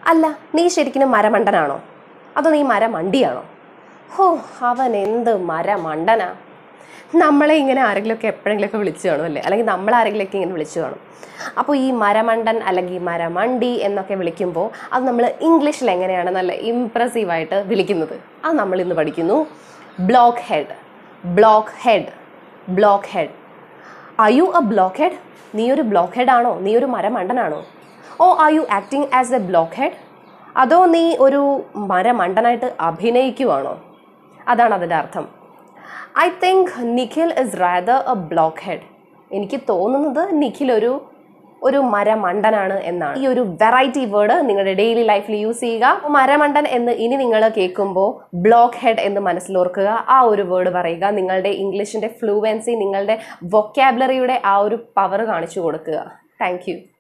അല്ല നീ ശരിക്കും മരമണ്ടനാണോ അതോ നീ മരമണ്ടിയാണോ ഹോ അവൻ എന്ത് മരമണ്ടനാ നമ്മളെ ഇങ്ങനെ ആരെങ്കിലുമൊക്കെ എപ്പോഴെങ്കിലുമൊക്കെ വിളിച്ചു കാണും അല്ലേ അല്ലെങ്കിൽ നമ്മൾ ആരെങ്കിലുമൊക്കെ ഇങ്ങനെ വിളിച്ചു കാണും അപ്പോൾ ഈ മരമണ്ടൻ അല്ലെങ്കിൽ മരമണ്ടി എന്നൊക്കെ വിളിക്കുമ്പോൾ അത് നമ്മൾ ഇംഗ്ലീഷിൽ എങ്ങനെയാണ് നല്ല ഇംപ്രസീവായിട്ട് വിളിക്കുന്നത് അത് നമ്മൾ ഇന്ന് പഠിക്കുന്നു block head block head block head are you a block head നീ ഒരു ബ്ലോക്ക് ഹെഡ് ആണോ നീ ഒരു മരമണ്ടനാണോ or are you acting as a block head അതോ നീ ഒരു മരമണ്ടനായിട്ട് അഭിനയിക്കുവാണോ അതാണ് അതിൻ്റെ അർത്ഥം I think Nikhil is rather a block head എനിക്ക് തോന്നുന്നത് നിഖിൽ ഒരു ഒരു മരമണ്ടനാണ് എന്നാണ് ഈ ഒരു വെറൈറ്റി വേർഡ് നിങ്ങളുടെ ഡെയിലി ലൈഫിൽ യൂസ് ചെയ്യുക മരമണ്ടൻ എന്ന് ഇനി നിങ്ങൾ കേൾക്കുമ്പോൾ ബ്ലോക്ക് ഹെഡ് എന്ന് മനസ്സിലോർക്കുക ആ ഒരു വേർഡ് പറയുക നിങ്ങളുടെ ഇംഗ്ലീഷിൻ്റെ ഫ്ലൂവൻസി നിങ്ങളുടെ വൊക്കാബുലറിയുടെ ആ ഒരു പവർ കാണിച്ചു കൊടുക്കുക താങ്ക്